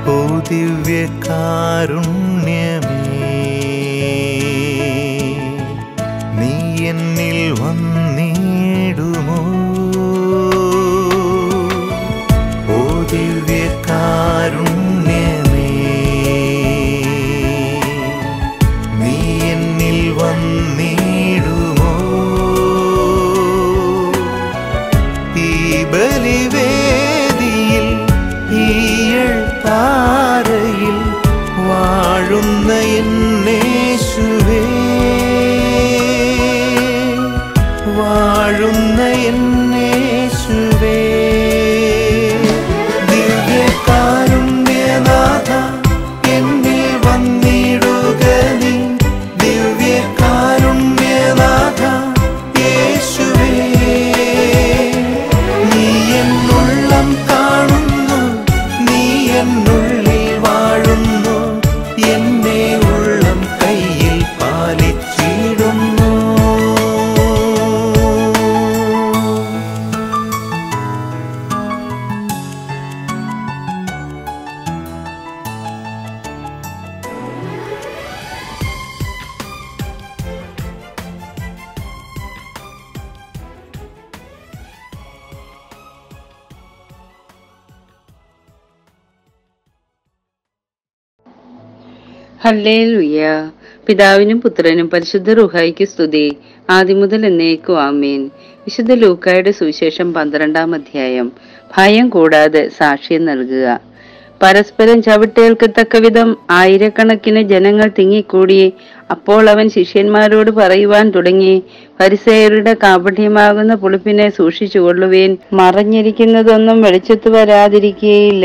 ഓ ദിവ്യകാരുണ്യമേ നീ എന്നിൽ വന്നിടുമോ ഓ ദിവ്യകാരുണ്യമേ നീ എന്നിൽ വന്നിടുമോ ഈ ബലിവേദിയിൽ ഈയൾ താരയിൽ വാഴുന്ന എന്നേശുവേ വാഴുന്ന എന്നേശുവേ ദിവ്യകാരുണ്യനാഥ എന്നിൽ വന്നിടുക നീ ദിവ്യകാരുണ്യനാഥ യേശുവേ നീ എന്നുള്ളം കാണുന്നു നീ എന്നുള്ളിൽ വാഴുന്നു എന്നെ ഉള്ളം കയ്യിൽ പാലിച്ചിടുന്നു ഹല്ലേലൂയ പിതാവിനും പുത്രനും പരിശുദ്ധ റുഹായിക്ക് സ്തുതി ആദ്യം മുതൽ എന്നേക്കും ആമേൻ വിശുദ്ധ ലൂക്കായുടെ സുവിശേഷം പന്ത്രണ്ടാം അധ്യായം ഭയം കൂടാതെ സാക്ഷ്യം നൽകുക പരസ്പരം ചവിട്ടേൽക്കത്തക്ക വിധം ആയിരക്കണക്കിന് ജനങ്ങൾ തിങ്ങിക്കൂടി അപ്പോൾ അവൻ ശിഷ്യന്മാരോട് പറയുവാൻ തുടങ്ങി പരിസയരുടെ കാപഠ്യമാകുന്ന പുളിപ്പിനെ സൂക്ഷിച്ചുകൊള്ളുവേൻ മറഞ്ഞിരിക്കുന്നതൊന്നും വെളിച്ചത്ത് വരാതിരിക്കുകയില്ല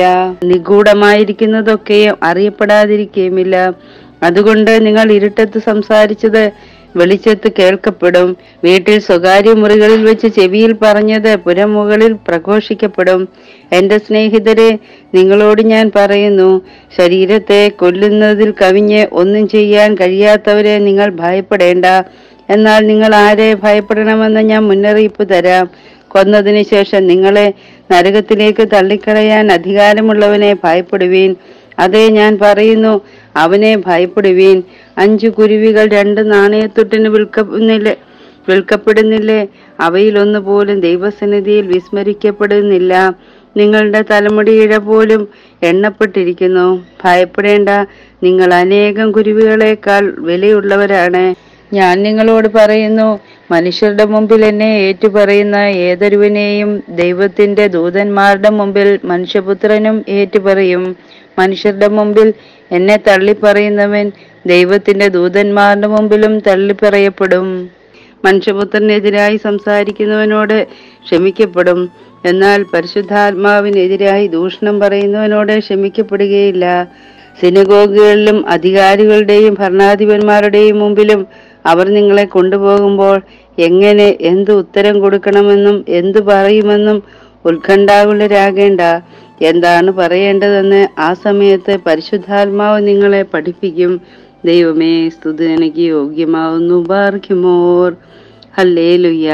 നിഗൂഢമായിരിക്കുന്നതൊക്കെയും അറിയപ്പെടാതിരിക്കുകയുമില്ല അതുകൊണ്ട് നിങ്ങൾ ഇരുട്ടത്ത് സംസാരിച്ചത് വെളിച്ചത്ത് കേൾക്കപ്പെടും വീട്ടിൽ സ്വകാര്യ മുറികളിൽ വെച്ച് ചെവിയിൽ പറഞ്ഞത് പുരമുകളിൽ പ്രഘോഷിക്കപ്പെടും എന്റെ സ്നേഹിതരെ നിങ്ങളോട് ഞാൻ പറയുന്നു ശരീരത്തെ കൊല്ലുന്നതിൽ കവിഞ്ഞ് ഒന്നും ചെയ്യാൻ കഴിയാത്തവരെ നിങ്ങൾ ഭയപ്പെടേണ്ട എന്നാൽ നിങ്ങൾ ആരെ ഭയപ്പെടണമെന്ന് ഞാൻ മുന്നറിയിപ്പ് തരാം കൊന്നതിന് ശേഷം നിങ്ങളെ നരകത്തിലേക്ക് തള്ളിക്കളയാൻ അധികാരമുള്ളവനെ ഭയപ്പെടുവീൻ അതേ ഞാൻ പറയുന്നു അവനെ ഭയപ്പെടുവീൻ അഞ്ചു കുരുവികൾ രണ്ട് നാണയത്തൊട്ടിന് വിൽക്കുന്നില്ലേ വിൽക്കപ്പെടുന്നില്ലേ അവയിലൊന്നു പോലും ദൈവസന്നിധിയിൽ വിസ്മരിക്കപ്പെടുന്നില്ല നിങ്ങളുടെ തലമുടിയിഴ പോലും എണ്ണപ്പെട്ടിരിക്കുന്നു ഭയപ്പെടേണ്ട നിങ്ങൾ അനേകം കുരുവികളെക്കാൾ വിലയുള്ളവരാണ് ഞാൻ നിങ്ങളോട് പറയുന്നു മനുഷ്യരുടെ മുമ്പിൽ എന്നെ ഏറ്റുപറയുന്ന ഏതൊരുവനെയും ദൈവത്തിന്റെ ദൂതന്മാരുടെ മുമ്പിൽ മനുഷ്യപുത്രനും ഏറ്റുപറയും മനുഷ്യരുടെ മുമ്പിൽ എന്നെ തള്ളിപ്പറയുന്നവൻ ദൈവത്തിന്റെ ദൂതന്മാരുടെ മുമ്പിലും തള്ളിപ്പറയപ്പെടും മനുഷ്യപുത്രനെതിരായി സംസാരിക്കുന്നവനോട് ക്ഷമിക്കപ്പെടും എന്നാൽ പരിശുദ്ധാത്മാവിനെതിരായി ദൂഷണം പറയുന്നവനോട് ക്ഷമിക്കപ്പെടുകയില്ല സിനഗോഗുകളിലും അധികാരികളുടെയും ഭരണാധിപന്മാരുടെയും മുമ്പിലും അവർ നിങ്ങളെ കൊണ്ടുപോകുമ്പോൾ എങ്ങനെ എന്ത് ഉത്തരം കൊടുക്കണമെന്നും എന്തു പറയുമെന്നും ഉത്കണ്ഠാകുലരാകേണ്ട എന്താണ് പറയേണ്ടതെന്ന് ആ സമയത്ത് പരിശുദ്ധാത്മാവ് നിങ്ങളെ പഠിപ്പിക്കും ദൈവമേ സ്തുതി എനിക്ക് യോഗ്യമാവുന്നു ബാർക്കുമോർ ഹല്ലേ ലുയ്യ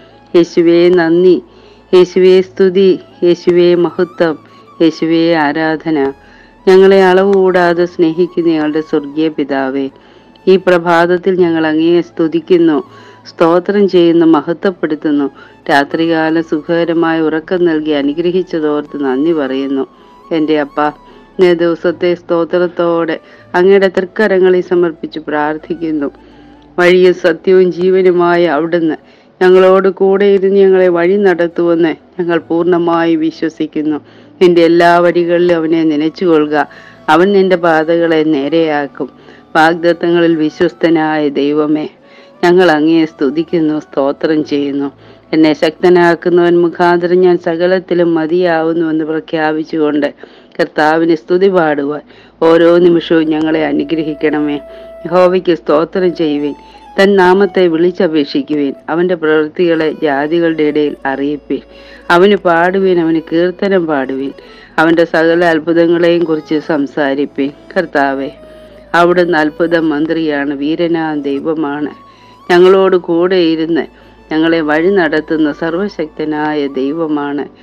യേശുവേ നന്ദി യേശുവേ സ്തുതി യേശുവേ മഹത്വം യേശുവേ ആരാധന ഞങ്ങളെ അളവ് കൂടാതെ സ്നേഹിക്കുന്ന ഞങ്ങളുടെ സ്വർഗീയ പിതാവേ ഈ പ്രഭാതത്തിൽ ഞങ്ങൾ അങ്ങയെ സ്തുതിക്കുന്നു സ്തോത്രം ചെയ്യുന്നു മഹത്വപ്പെടുത്തുന്നു രാത്രികാലം സുഖകരമായ ഉറക്കം നൽകി അനുഗ്രഹിച്ചതോർത്ത് നന്ദി പറയുന്നു എൻ്റെ അപ്പ ഇന്നേ ദിവസത്തെ സ്തോത്രത്തോടെ അങ്ങയുടെ തൃക്കരങ്ങളിൽ സമർപ്പിച്ച് പ്രാർത്ഥിക്കുന്നു വഴിയും സത്യവും ജീവനുമായ അവിടുന്ന് ഞങ്ങളോട് കൂടെ ഇരുന്ന് ഞങ്ങളെ വഴി നടത്തുമെന്ന് ഞങ്ങൾ പൂർണ്ണമായി വിശ്വസിക്കുന്നു നിന്റെ എല്ലാ വഴികളിലും അവനെ നനച്ചുകൊള്ളുക അവൻ നിന്റെ പാതകളെ നേരെയാക്കും വാഗ്ദത്തങ്ങളിൽ വിശ്വസ്തനായ ദൈവമേ ഞങ്ങൾ അങ്ങയെ സ്തുതിക്കുന്നു സ്തോത്രം ചെയ്യുന്നു എന്നെ ശക്തനാക്കുന്നവൻ മുഖാന്തരം ഞാൻ സകലത്തിലും മതിയാവുന്നുവെന്ന് പ്രഖ്യാപിച്ചുകൊണ്ട് കർത്താവിന് സ്തുതി പാടുവാൻ ഓരോ നിമിഷവും ഞങ്ങളെ അനുഗ്രഹിക്കണമേ യഹോവയ്ക്ക് സ്തോത്രം ചെയ്യുവേൻ തൻ നാമത്തെ വിളിച്ചപേക്ഷിക്കുവേൻ അവന്റെ പ്രവൃത്തികളെ ജാതികളുടെ ഇടയിൽ അറിയിപ്പീൻ അവന് പാടുവേൻ അവന് കീർത്തനം പാടുവേൻ അവന്റെ സകല അത്ഭുതങ്ങളെയും കുറിച്ച് സംസാരിപ്പീൻ കർത്താവെ അവിടുന്ന് അത്ഭുത മന്ത്രിയാണ് വീരനാ ദൈവമാണ് ഞങ്ങളോട് കൂടെ ഇരുന്ന് ഞങ്ങളെ വഴി നടത്തുന്ന സർവശക്തനായ ദൈവമാണ്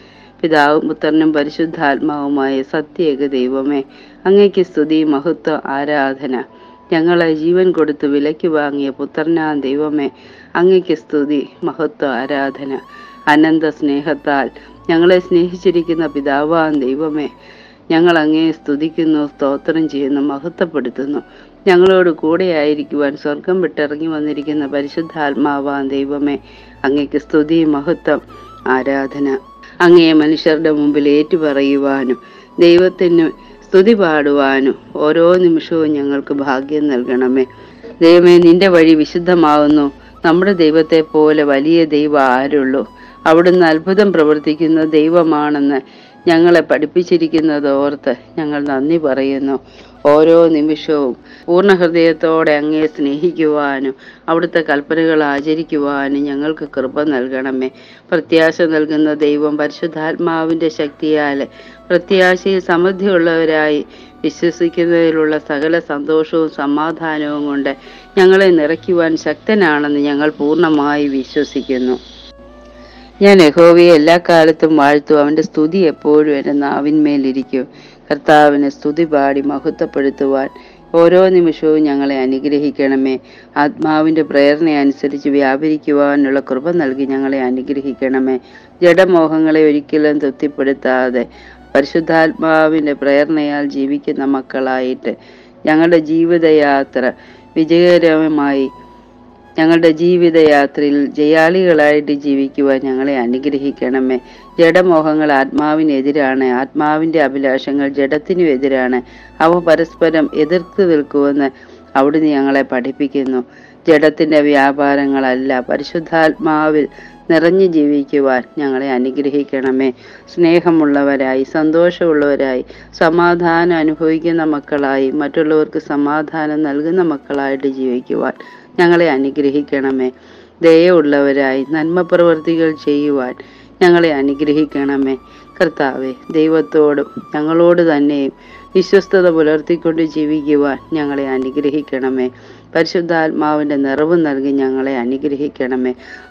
പിതാവും പുത്രനും പരിശുദ്ധാത്മാവുമായ സത്യേക ദൈവമേ അങ്ങയ്ക്ക് സ്തുതി മഹത്വ ആരാധന ഞങ്ങളെ ജീവൻ കൊടുത്ത് വിലയ്ക്ക് വാങ്ങിയ പുത്രനാ ദൈവമേ അങ്ങയ്ക്ക് സ്തുതി മഹത്വ ആരാധന അനന്ത സ്നേഹത്താൽ ഞങ്ങളെ സ്നേഹിച്ചിരിക്കുന്ന പിതാവാൻ ദൈവമേ ഞങ്ങൾ അങ്ങയെ സ്തുതിക്കുന്നു സ്തോത്രം ചെയ്യുന്നു മഹത്വപ്പെടുത്തുന്നു ഞങ്ങളോട് കൂടെ ആയിരിക്കുവാൻ സ്വർഗം വിട്ടിറങ്ങി വന്നിരിക്കുന്ന പരിശുദ്ധാത്മാവാൻ ദൈവമേ അങ്ങയ്ക്ക് സ്തുതി മഹത്വം ആരാധന അങ്ങയെ മനുഷ്യരുടെ മുമ്പിൽ ഏറ്റുപറയുവാനും ദൈവത്തിന് സ്തുതി പാടുവാനും ഓരോ നിമിഷവും ഞങ്ങൾക്ക് ഭാഗ്യം നൽകണമേ ദൈവമേ നിന്റെ വഴി വിശുദ്ധമാവുന്നു നമ്മുടെ ദൈവത്തെ പോലെ വലിയ ദൈവം ആരുള്ളൂ അവിടുന്ന് അത്ഭുതം പ്രവർത്തിക്കുന്ന ദൈവമാണെന്ന് ഞങ്ങളെ പഠിപ്പിച്ചിരിക്കുന്നത് ഓർത്ത് ഞങ്ങൾ നന്ദി പറയുന്നു ഓരോ നിമിഷവും പൂർണ്ണ ഹൃദയത്തോടെ അങ്ങയെ സ്നേഹിക്കുവാനും അവിടുത്തെ കൽപ്പനകൾ ആചരിക്കുവാനും ഞങ്ങൾക്ക് കൃപ നൽകണമേ പ്രത്യാശ നൽകുന്ന ദൈവം പരിശുദ്ധാത്മാവിൻ്റെ ശക്തിയാൽ പ്രത്യാശയിൽ സമൃദ്ധിയുള്ളവരായി വിശ്വസിക്കുന്നതിലുള്ള സകല സന്തോഷവും സമാധാനവും കൊണ്ട് ഞങ്ങളെ നിറയ്ക്കുവാൻ ശക്തനാണെന്ന് ഞങ്ങൾ പൂർണ്ണമായി വിശ്വസിക്കുന്നു ഞാൻ യഹോവയെ എല്ലാ കാലത്തും വാഴ്ത്തും അവന്റെ സ്തുതി എപ്പോഴും എൻ്റെ നാവിന്മേലിരിക്കും കർത്താവിനെ സ്തുതി പാടി മഹത്വപ്പെടുത്തുവാൻ ഓരോ നിമിഷവും ഞങ്ങളെ അനുഗ്രഹിക്കണമേ ആത്മാവിന്റെ പ്രേരണ അനുസരിച്ച് വ്യാപരിക്കുവാനുള്ള കൃപ നൽകി ഞങ്ങളെ അനുഗ്രഹിക്കണമേ ജഡമോഹങ്ങളെ ഒരിക്കലും തൃപ്തിപ്പെടുത്താതെ പരിശുദ്ധാത്മാവിന്റെ പ്രേരണയാൽ ജീവിക്കുന്ന മക്കളായിട്ട് ഞങ്ങളുടെ ജീവിതയാത്ര വിജയകരമായി ഞങ്ങളുടെ ജീവിതയാത്രയിൽ ജയാളികളായിട്ട് ജീവിക്കുവാൻ ഞങ്ങളെ അനുഗ്രഹിക്കണമേ ജഡമോഹങ്ങൾ ആത്മാവിനെതിരാണ് ആത്മാവിന്റെ അഭിലാഷങ്ങൾ ജഡത്തിനു എതിരാണ് അവ പരസ്പരം എതിർത്ത് നിൽക്കുമെന്ന് അവിടുന്ന് ഞങ്ങളെ പഠിപ്പിക്കുന്നു ജഡത്തിന്റെ വ്യാപാരങ്ങളല്ല പരിശുദ്ധാത്മാവിൽ നിറഞ്ഞു ജീവിക്കുവാൻ ഞങ്ങളെ അനുഗ്രഹിക്കണമേ സ്നേഹമുള്ളവരായി സന്തോഷമുള്ളവരായി സമാധാനം അനുഭവിക്കുന്ന മക്കളായി മറ്റുള്ളവർക്ക് സമാധാനം നൽകുന്ന മക്കളായിട്ട് ജീവിക്കുവാൻ ഞങ്ങളെ അനുഗ്രഹിക്കണമേ ദയുള്ളവരായി നന്മ പ്രവർത്തികൾ ചെയ്യുവാൻ ഞങ്ങളെ അനുഗ്രഹിക്കണമേ കർത്താവെ ദൈവത്തോടും ഞങ്ങളോട് തന്നെയും വിശ്വസ്തത പുലർത്തിക്കൊണ്ട് ജീവിക്കുവാൻ ഞങ്ങളെ അനുഗ്രഹിക്കണമേ പരിശുദ്ധാത്മാവിൻ്റെ നിറവ് നൽകി ഞങ്ങളെ അനുഗ്രഹിക്കണമേ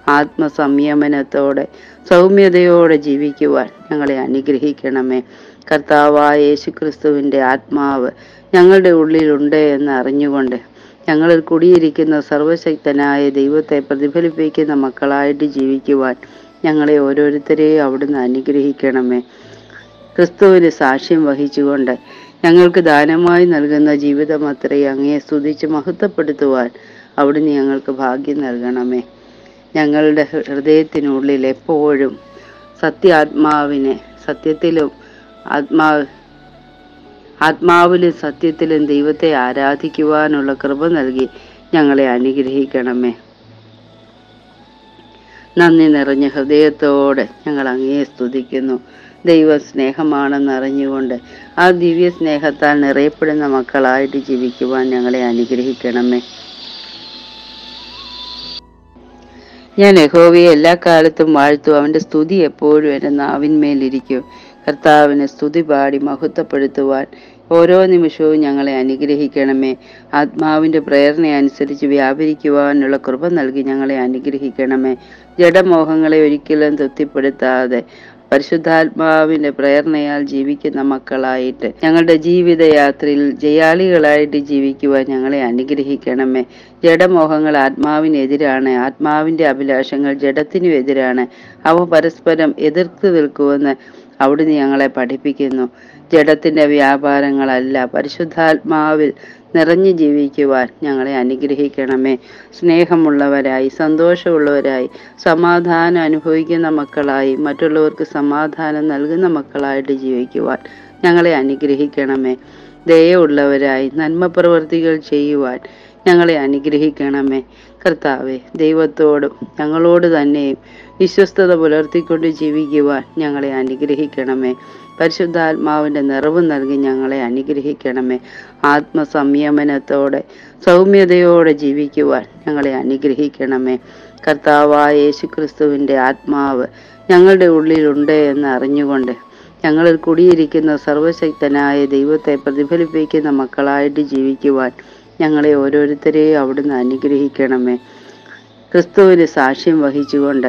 ആത്മസംയമനത്തോടെ സൗമ്യതയോടെ ജീവിക്കുവാൻ ഞങ്ങളെ അനുഗ്രഹിക്കണമേ കർത്താവായ യേശുക്രിസ്തുവിൻ്റെ ആത്മാവ് ഞങ്ങളുടെ ഉള്ളിലുണ്ട് എന്ന് അറിഞ്ഞുകൊണ്ട് ഞങ്ങളിൽ കുടിയിരിക്കുന്ന സർവശക്തനായ ദൈവത്തെ പ്രതിഫലിപ്പിക്കുന്ന മക്കളായിട്ട് ജീവിക്കുവാൻ ഞങ്ങളെ ഓരോരുത്തരെയും അവിടുന്ന് അനുഗ്രഹിക്കണമേ ക്രിസ്തുവിന് സാക്ഷ്യം വഹിച്ചുകൊണ്ട് ഞങ്ങൾക്ക് ദാനമായി നൽകുന്ന ജീവിതം അത്രയും അങ്ങയെ സ്തുതിച്ച് മഹത്വപ്പെടുത്തുവാൻ അവിടുന്ന് ഞങ്ങൾക്ക് ഭാഗ്യം നൽകണമേ ഞങ്ങളുടെ ഹൃദയത്തിനുള്ളിൽ എപ്പോഴും സത്യാത്മാവിനെ സത്യത്തിലും ആത്മാ ആത്മാവിലും സത്യത്തിലും ദൈവത്തെ ആരാധിക്കുവാനുള്ള കൃപ നൽകി ഞങ്ങളെ അനുഗ്രഹിക്കണമേ നന്ദി നിറഞ്ഞ ഹൃദയത്തോടെ ഞങ്ങൾ അങ്ങയെ സ്തുതിക്കുന്നു ദൈവ സ്നേഹമാണെന്ന് അറിഞ്ഞുകൊണ്ട് ആ ദിവ്യ സ്നേഹത്താൽ നിറയപ്പെടുന്ന മക്കളായിട്ട് ജീവിക്കുവാൻ ഞങ്ങളെ അനുഗ്രഹിക്കണമേ ഞാൻ യഹോവയെ എല്ലാ കാലത്തും വാഴ്ത്തും അവന്റെ സ്തുതി എപ്പോഴും എൻ്റെ നാവിന്മേലിരിക്കും കർത്താവിനെ സ്തുതി പാടി മഹത്വപ്പെടുത്തുവാൻ ഓരോ നിമിഷവും ഞങ്ങളെ അനുഗ്രഹിക്കണമേ ആത്മാവിന്റെ പ്രേരണ അനുസരിച്ച് വ്യാപരിക്കുവാനുള്ള കൃപ നൽകി ഞങ്ങളെ അനുഗ്രഹിക്കണമേ ജഡമോഹങ്ങളെ ഒരിക്കലും തൃപ്തിപ്പെടുത്താതെ പരിശുദ്ധാത്മാവിന്റെ പ്രേരണയാൽ ജീവിക്കുന്ന മക്കളായിട്ട് ഞങ്ങളുടെ ജീവിതയാത്രയിൽ ജയാളികളായിട്ട് ജീവിക്കുവാൻ ഞങ്ങളെ അനുഗ്രഹിക്കണമേ ജഡമോഹങ്ങൾ ആത്മാവിനെതിരാണ് ആത്മാവിന്റെ അഭിലാഷങ്ങൾ ജഡത്തിനു എതിരാണ് അവ പരസ്പരം എതിർത്ത് നിൽക്കുമെന്ന് അവിടുന്ന് ഞങ്ങളെ പഠിപ്പിക്കുന്നു ജഡത്തിന്റെ വ്യാപാരങ്ങളല്ല പരിശുദ്ധാത്മാവിൽ നിറഞ്ഞു ജീവിക്കുവാൻ ഞങ്ങളെ അനുഗ്രഹിക്കണമേ സ്നേഹമുള്ളവരായി സന്തോഷമുള്ളവരായി സമാധാനം അനുഭവിക്കുന്ന മക്കളായി മറ്റുള്ളവർക്ക് സമാധാനം നൽകുന്ന മക്കളായിട്ട് ജീവിക്കുവാൻ ഞങ്ങളെ അനുഗ്രഹിക്കണമേ ദയുള്ളവരായി നന്മ പ്രവർത്തികൾ ചെയ്യുവാൻ ഞങ്ങളെ അനുഗ്രഹിക്കണമേ കർത്താവെ ദൈവത്തോടും ഞങ്ങളോട് തന്നെയും വിശ്വസ്തത പുലർത്തിക്കൊണ്ട് ജീവിക്കുവാൻ ഞങ്ങളെ അനുഗ്രഹിക്കണമേ പരിശുദ്ധാത്മാവിന്റെ നിറവ് നൽകി ഞങ്ങളെ അനുഗ്രഹിക്കണമേ ആത്മസംയമനത്തോടെ സൗമ്യതയോടെ ജീവിക്കുവാൻ ഞങ്ങളെ അനുഗ്രഹിക്കണമേ കർത്താവായ യേശുക്രിസ്തുവിന്റെ ആത്മാവ് ഞങ്ങളുടെ ഉള്ളിലുണ്ട് എന്ന് അറിഞ്ഞുകൊണ്ട് ഞങ്ങളിൽ കുടിയിരിക്കുന്ന സർവശക്തനായ ദൈവത്തെ പ്രതിഫലിപ്പിക്കുന്ന മക്കളായിട്ട് ജീവിക്കുവാൻ ഞങ്ങളെ ഓരോരുത്തരെയും അവിടുന്ന് അനുഗ്രഹിക്കണമേ ക്രിസ്തുവിന് സാക്ഷ്യം വഹിച്ചുകൊണ്ട്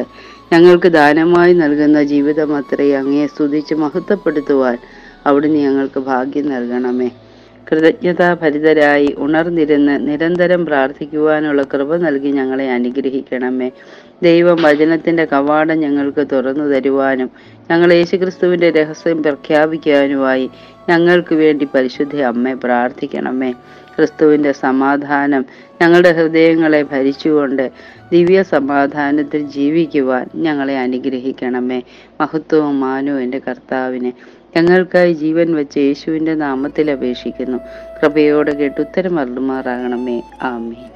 ഞങ്ങൾക്ക് ദാനമായി നൽകുന്ന ജീവിതം അത്രയും അങ്ങയെ സ്തുതിച്ച് മഹത്വപ്പെടുത്തുവാൻ അവിടുന്ന് ഞങ്ങൾക്ക് ഭാഗ്യം നൽകണമേ കൃതജ്ഞതാഭരിതരായി ഉണർന്നിരുന്ന് നിരന്തരം പ്രാർത്ഥിക്കുവാനുള്ള കൃപ നൽകി ഞങ്ങളെ അനുഗ്രഹിക്കണമേ ദൈവം വചനത്തിന്റെ കവാടം ഞങ്ങൾക്ക് തുറന്നു തരുവാനും ഞങ്ങൾ യേശുക്രിസ്തുവിന്റെ രഹസ്യം പ്രഖ്യാപിക്കാനുമായി ഞങ്ങൾക്ക് വേണ്ടി പരിശുദ്ധ അമ്മയെ പ്രാർത്ഥിക്കണമേ ക്രിസ്തുവിന്റെ സമാധാനം ഞങ്ങളുടെ ഹൃദയങ്ങളെ ഭരിച്ചുകൊണ്ട് ദിവ്യ സമാധാനത്തിൽ ജീവിക്കുവാൻ ഞങ്ങളെ അനുഗ്രഹിക്കണമേ മഹത്വവും മാനവും എൻ്റെ കർത്താവിനെ ഞങ്ങൾക്കായി ജീവൻ വെച്ച യേശുവിൻ്റെ നാമത്തിൽ അപേക്ഷിക്കുന്നു കൃപയോടെ കേട്ട് ഉത്തരം അരുളുമാറാകണമേ ആമേൻ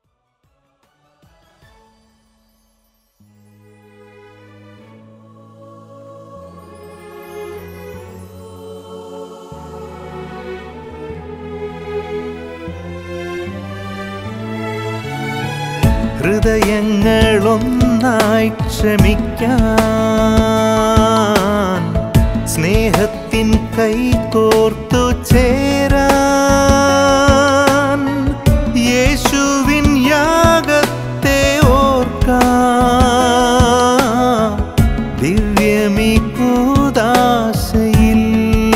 ഹൃദയങ്ങളൊന്നായി ക്ഷമിക്കാൻ സ്നേഹത്തിൻ കൈകോർത്തു ചേരാൻ യേശുവിൻ യാഗത്തെ ഓർക്കാൻ ദിവ്യമീ കൂദാശയിൽ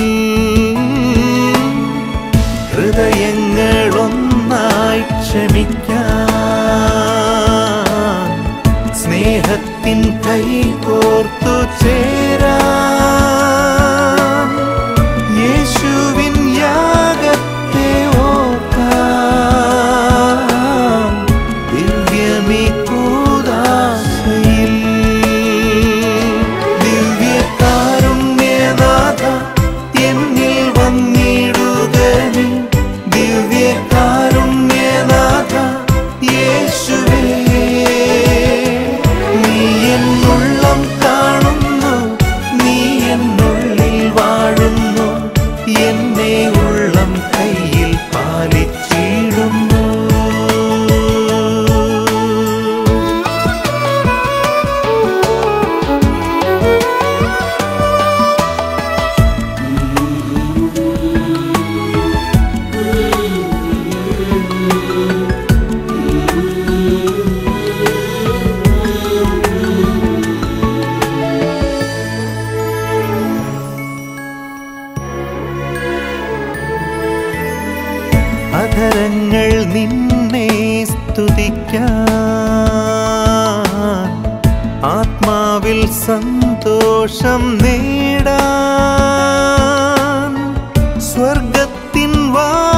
ഹൃദയങ്ങളൊന്നായി ക്ഷമിക്കാൻ സ്നേഹത്തിൻ കൈകോർത്തു ചേരാൻ യേശുവിൻ യാഗത്തെ ഓർക്കാൻ ദിവ്യമീ കൂദാശയിൽ ദിവ്യകാരുണ്യനാഥ എന്നിൽ വന്നിടുക നീ ദിവ്യകാരുണ്യനാഥ യേശുവേ നീ എന്നുള്ളം കാണുന്നു നീ എന്നുള്ളിൽ വാഴുന്നു എന്നെ ഉള്ളം കയ്യിൽ പാലിച്ചിടുന്നു അധരങ്ങൾ നിന്നെ സ്തുതിക്കാൻ ആത്മാവിൽ സന്തോഷം നേടാൻ സ്വർഗത്തിൻ വാ